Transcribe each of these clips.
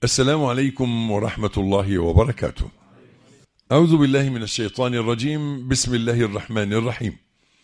السلام عليكم ورحمة الله وبركاته. أعوذ بالله من الشيطان الرجيم، بسم الله الرحمن الرحيم.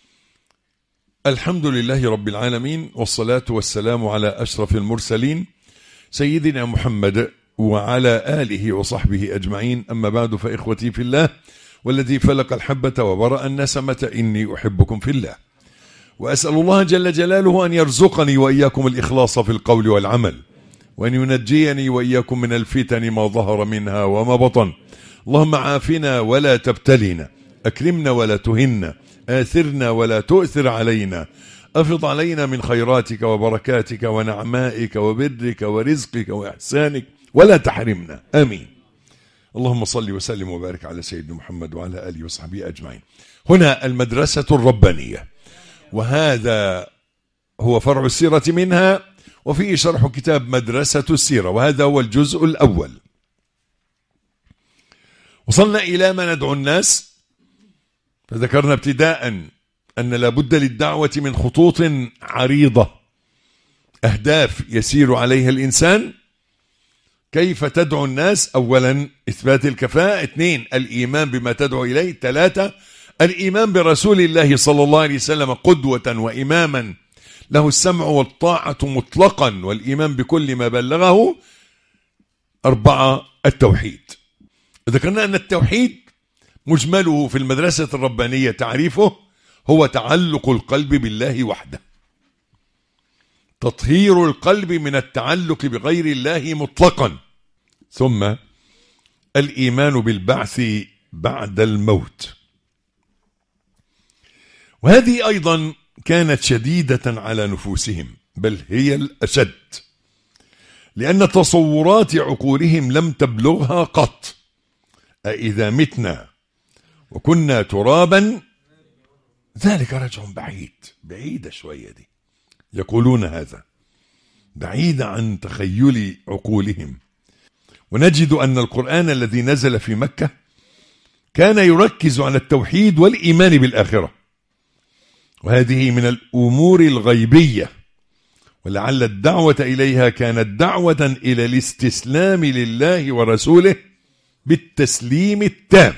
الحمد لله رب العالمين والصلاة والسلام على أشرف المرسلين سيدنا محمد وعلى آله وصحبه أجمعين أما بعد فإخوتي في الله والذي فلق الحبة وبرأ النسمة إني أحبكم في الله وأسأل الله جل جلاله أن يرزقني وإياكم الإخلاص في القول والعمل وأن ينجيني وإياكم من الفتن ما ظهر منها وما بطن اللهم عافنا ولا تبتلينا أكرمنا ولا تهنا آثرنا ولا تؤثر علينا أفض علينا من خيراتك وبركاتك ونعمائك وبرك ورزقك وإحسانك ولا تحرمنا آمين اللهم صل وسلم وبارك على سيدنا محمد وعلى آله وصحبه أجمعين هنا المدرسة الربانية وهذا هو فرع السيرة منها وفيه شرح كتاب مدرسة السيرة وهذا هو الجزء الأول وصلنا إلى ما ندعو الناس فذكرنا ابتداء أن لابد للدعوة من خطوط عريضة أهداف يسير عليها الإنسان كيف تدعو الناس أولا إثبات الكفاءة اثنين الإيمان بما تدعو إليه ثلاثة الإيمان برسول الله صلى الله عليه وسلم قدوة وإماما له السمع والطاعة مطلقا والإيمان بكل ما بلغه أربعة التوحيد ذكرنا أن التوحيد مجمله في المدرسة الربانية تعريفه هو تعلق القلب بالله وحده تطهير القلب من التعلق بغير الله مطلقا ثم الإيمان بالبعث بعد الموت وهذه أيضا كانت شديدة على نفوسهم بل هي الأشد لأن تصورات عقولهم لم تبلغها قط أإذا متنا وكنا ترابا ذلك رجع بعيد بعيدة شوية دي يقولون هذا بعيد عن تخيل عقولهم ونجد أن القرآن الذي نزل في مكة كان يركز على التوحيد والإيمان بالآخرة وهذه من الأمور الغيبية ولعل الدعوة إليها كانت دعوة إلى الاستسلام لله ورسوله بالتسليم التام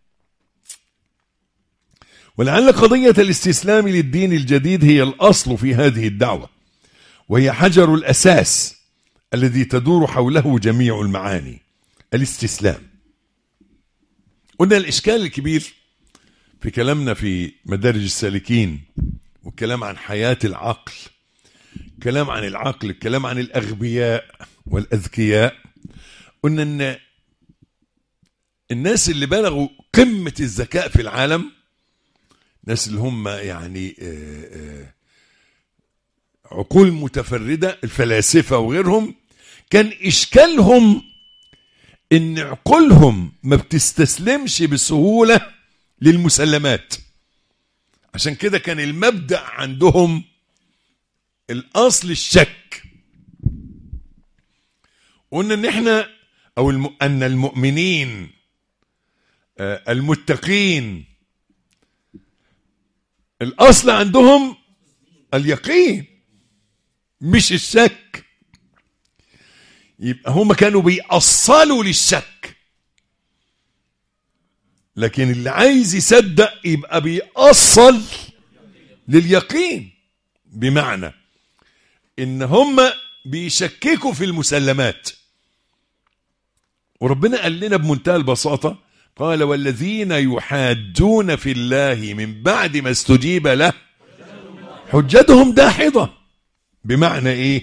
ولعل قضية الاستسلام للدين الجديد هي الأصل في هذه الدعوة وهي حجر الأساس الذي تدور حوله جميع المعاني الاستسلام قلنا الإشكال الكبير في كلامنا في مدارج السالكين والكلام عن حياة العقل كلام عن العقل الكلام عن الأغبياء والأذكياء قلنا أن الناس اللي بلغوا قمة الذكاء في العالم ناس اللي هم يعني عقول متفردة الفلاسفة وغيرهم كان إشكالهم إن عقولهم ما بتستسلمش بسهولة للمسلمات عشان كده كان المبدأ عندهم الأصل الشك قلنا إن إحنا أو الم... أن المؤمنين المتقين الأصل عندهم اليقين مش الشك يبقى هم كانوا بيأصلوا للشك لكن اللي عايز يصدق يبقى بيأصل لليقين بمعنى ان هم بيشككوا في المسلمات وربنا قال لنا بمنتهى البساطة قال والذين يحاجون في الله من بعد ما استجيب له حجتهم داحضة بمعنى ايه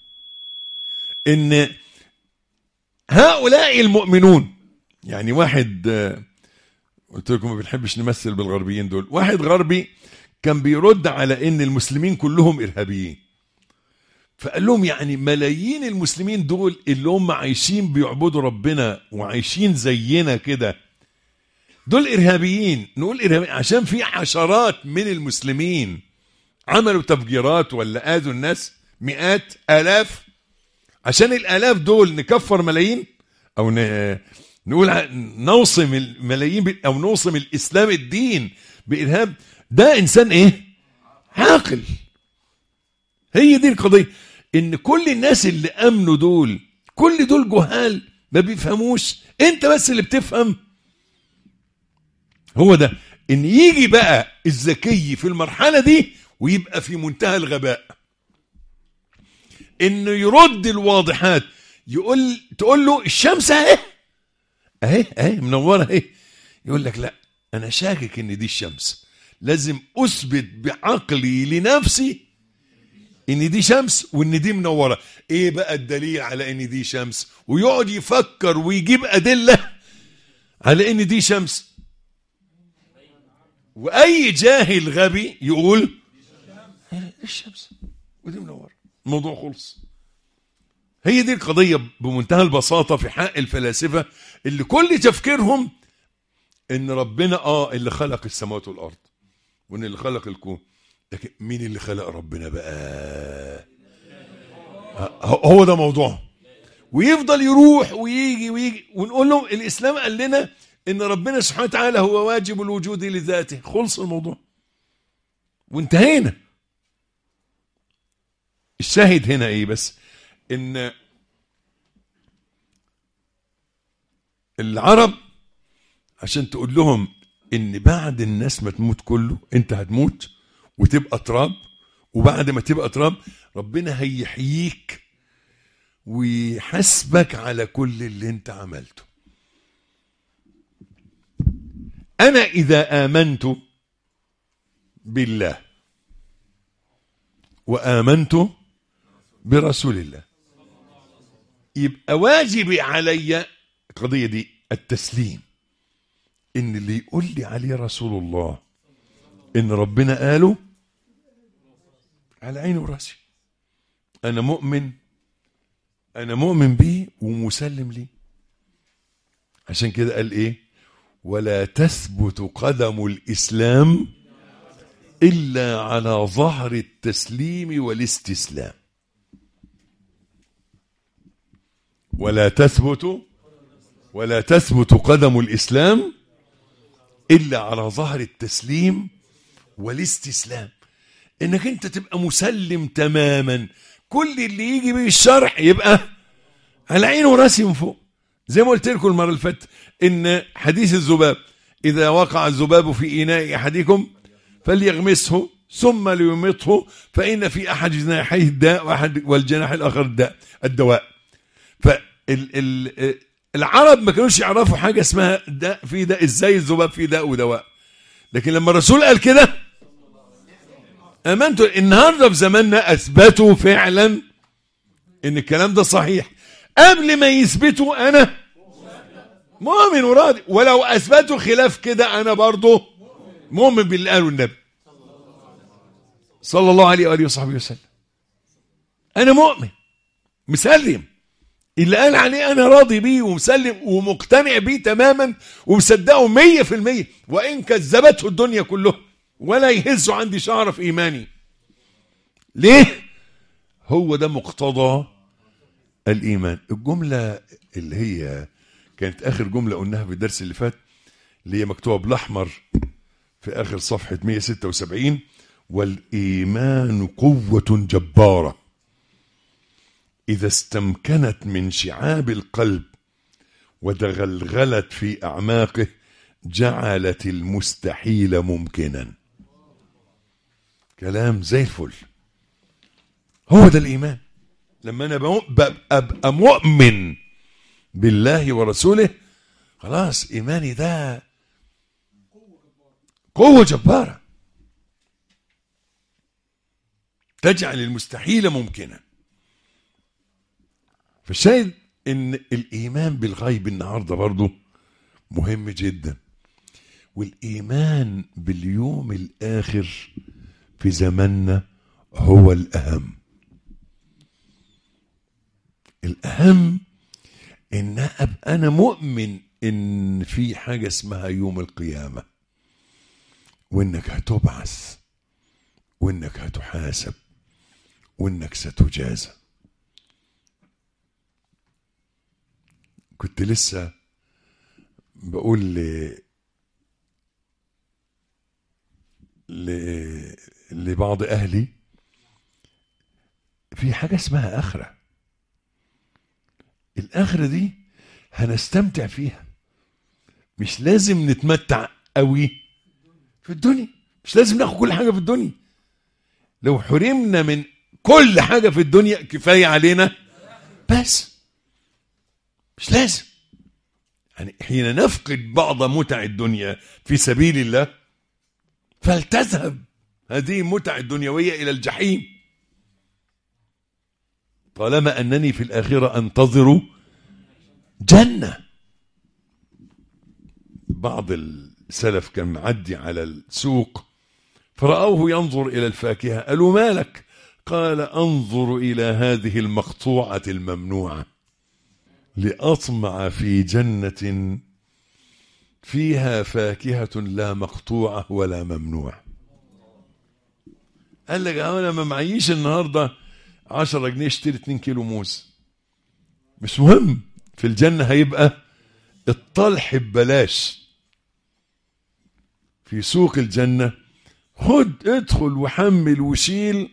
ان هؤلاء المؤمنون يعني واحد قلت لكم ما بنحبش نمثل بالغربيين دول واحد غربي كان بيرد على ان المسلمين كلهم ارهابيين فقال لهم يعني ملايين المسلمين دول اللي هم عايشين بيعبدوا ربنا وعايشين زينا كده دول ارهابيين نقول ارهابيين عشان في عشرات من المسلمين عملوا تفجيرات ولا اذوا الناس مئات الاف عشان الالاف دول نكفر ملايين او ن... نقول ع- نوصم الملايين ب... او نوصم الاسلام الدين بارهاب ده انسان ايه عاقل هي دي القضيه ان كل الناس اللي امنوا دول كل دول جهال ما بيفهموش انت بس اللي بتفهم هو ده ان يجي بقى الذكي في المرحله دي ويبقى في منتهى الغباء انه يرد الواضحات يقول تقول له الشمس اهي اهي اهي منوره اهي يقول لك لا انا شاكك ان دي الشمس لازم اثبت بعقلي لنفسي ان دي شمس وان دي منوره ايه بقى الدليل على ان دي شمس ويقعد يفكر ويجيب ادله على ان دي شمس واي جاهل غبي يقول الشمس ودي منوره الموضوع خلص هي دي القضيه بمنتهى البساطه في حق الفلاسفه اللي كل تفكيرهم ان ربنا اه اللي خلق السماوات والارض وان اللي خلق الكون لكن مين اللي خلق ربنا بقى هو ده موضوع ويفضل يروح ويجي ويجي ونقول لهم الاسلام قال لنا ان ربنا سبحانه وتعالى هو واجب الوجود لذاته خلص الموضوع وانتهينا الشاهد هنا ايه بس ان العرب عشان تقول لهم ان بعد الناس ما تموت كله انت هتموت وتبقى تراب وبعد ما تبقى تراب ربنا هيحييك ويحاسبك على كل اللي انت عملته انا اذا امنت بالله وامنت برسول الله يبقى واجبي علي القضيه دي التسليم ان اللي يقول لي عليه رسول الله ان ربنا قاله على عيني وراسي انا مؤمن انا مؤمن بيه ومسلم ليه عشان كده قال ايه ولا تثبت قدم الاسلام الا على ظهر التسليم والاستسلام ولا تثبت ولا تثبت قدم الاسلام الا على ظهر التسليم والاستسلام انك انت تبقى مسلم تماما كل اللي يجي به الشرع يبقى على عينه وراسي من فوق زي ما قلت لكم المره اللي فاتت ان حديث الذباب اذا وقع الذباب في اناء احدكم فليغمسه ثم ليمطه فان في احد جناحيه الداء واحد والجناح الاخر الداء الدواء فال العرب ما كانوش يعرفوا حاجه اسمها داء في داء ازاي الذباب في داء ودواء لكن لما الرسول قال كده امنتوا النهارده في زماننا اثبتوا فعلا ان الكلام ده صحيح قبل ما يثبتوا انا مؤمن وراضي ولو اثبتوا خلاف كده انا برضه مؤمن باللي قاله النبي صلى الله عليه واله وصحبه وسلم انا مؤمن مسلم اللي قال عليه انا راضي بيه ومسلم ومقتنع بيه تماما ومصدقه مية في المية وان كذبته الدنيا كلها ولا يهز عندي شعر في ايماني ليه هو ده مقتضى الايمان الجمله اللي هي كانت اخر جمله قلناها في الدرس اللي فات اللي هي مكتوبه بالاحمر في اخر صفحه 176 والايمان قوه جباره اذا استمكنت من شعاب القلب وتغلغلت في اعماقه جعلت المستحيل ممكنا كلام زي الفل هو ده الايمان لما انا ابقى مؤمن بالله ورسوله خلاص ايماني ده قوه جباره تجعل المستحيل ممكنا فالشاهد ان الايمان بالغيب النهارده برضه مهم جدا والايمان باليوم الاخر في زماننا هو الاهم الاهم ان ابقى انا مؤمن ان في حاجه اسمها يوم القيامه وانك هتبعث وانك هتحاسب وانك ستجازى كنت لسه بقول ل... ل... لبعض اهلي في حاجه اسمها اخره الآخرة دي هنستمتع فيها مش لازم نتمتع قوي في الدنيا مش لازم ناخد كل حاجة في الدنيا لو حرمنا من كل حاجة في الدنيا كفاية علينا بس مش لازم يعني حين نفقد بعض متع الدنيا في سبيل الله فلتذهب هذه المتع الدنيوية إلى الجحيم طالما أنني في الآخرة أنتظر جنة بعض السلف كان معدي على السوق فرأوه ينظر إلى الفاكهة قالوا مالك قال أنظر إلى هذه المقطوعة الممنوعة لأطمع في جنة فيها فاكهة لا مقطوعة ولا ممنوع قال لك أنا ما معيش النهاردة عشرة جنيه اشتري اتنين كيلو موز مش مهم في الجنة هيبقى الطلح ببلاش في سوق الجنة خد ادخل وحمل وشيل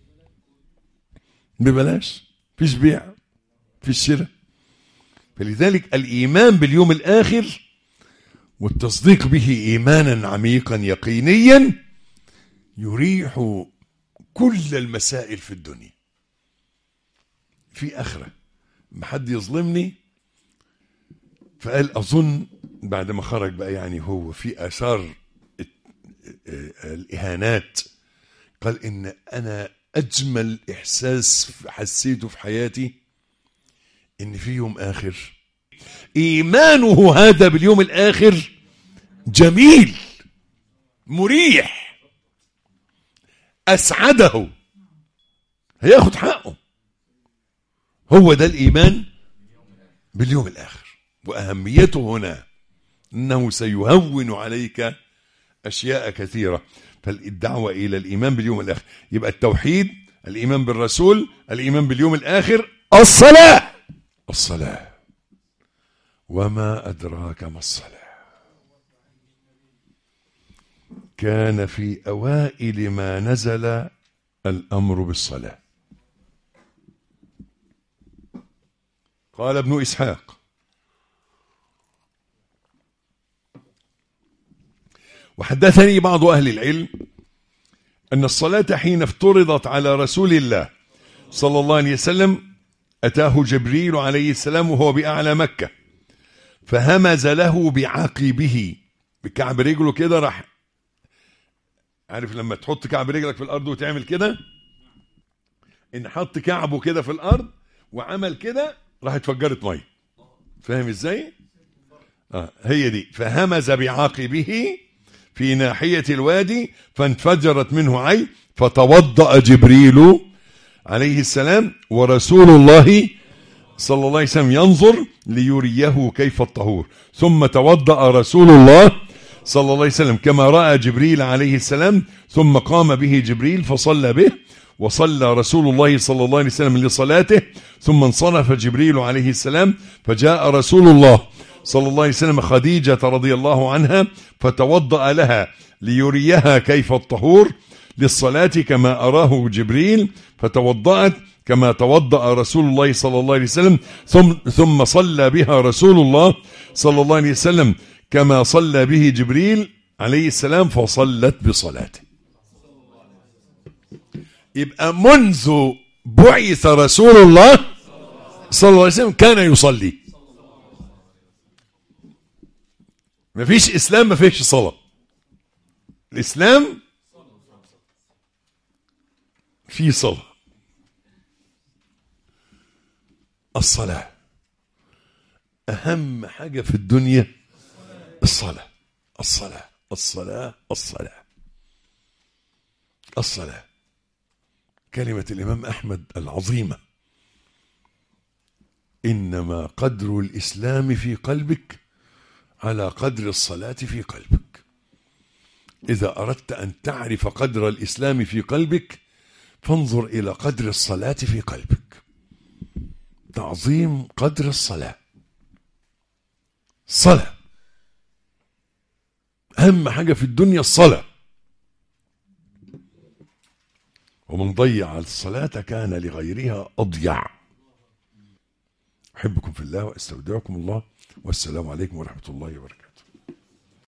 ببلاش فيش بيع فيش شراء فلذلك الإيمان باليوم الآخر والتصديق به إيمانا عميقا يقينيا يريح كل المسائل في الدنيا في آخرة ما حد يظلمني فقال أظن بعد ما خرج بقى يعني هو في آثار الإهانات قال إن أنا أجمل إحساس حسيته في حياتي إن في يوم آخر إيمانه هذا باليوم الآخر جميل مريح أسعده هياخد حقه هو ده الإيمان باليوم الآخر وأهميته هنا أنه سيهون عليك أشياء كثيرة فالدعوة إلى الإيمان باليوم الآخر يبقى التوحيد الإيمان بالرسول الإيمان باليوم الآخر الصلاة الصلاة وما أدراك ما الصلاة كان في أوائل ما نزل الأمر بالصلاة قال ابن إسحاق وحدثني بعض أهل العلم أن الصلاة حين افترضت على رسول الله صلى الله عليه وسلم أتاه جبريل عليه السلام وهو بأعلى مكة فهمز له بعقبه بكعب رجله كده راح عارف لما تحط كعب رجلك في الأرض وتعمل كده إن حط كعبه كده في الأرض وعمل كده راح اتفجرت مية فاهم ازاي؟ آه هي دي فهمز بعاقبه في ناحية الوادي فانفجرت منه عين فتوضأ جبريل عليه السلام ورسول الله صلى الله عليه وسلم ينظر ليريه كيف الطهور ثم توضأ رسول الله صلى الله عليه وسلم كما رأى جبريل عليه السلام ثم قام به جبريل فصلى به وصلى رسول الله صلى الله عليه وسلم لصلاته ثم انصرف جبريل عليه السلام فجاء رسول الله صلى الله عليه وسلم خديجة رضي الله عنها فتوضأ لها ليريها كيف الطهور للصلاة كما أراه جبريل فتوضأت كما توضأ رسول الله صلى الله عليه وسلم ثم, ثم صلى بها رسول الله صلى الله عليه وسلم كما صلى به جبريل عليه السلام فصلت بصلاته يبقى منذ بعث رسول الله صلى الله عليه وسلم كان يصلي ما فيش اسلام ما فيش صلاه الاسلام في صلاه الصلاه اهم حاجه في الدنيا الصلاه الصلاه الصلاه الصلاه الصلاه كلمه الامام احمد العظيمه انما قدر الاسلام في قلبك على قدر الصلاة في قلبك إذا أردت أن تعرف قدر الإسلام في قلبك فانظر إلى قدر الصلاة في قلبك تعظيم قدر الصلاة صلاة أهم حاجة في الدنيا الصلاة ومن ضيع الصلاة كان لغيرها أضيع أحبكم في الله وأستودعكم الله والسلام عليكم ورحمة الله وبركاته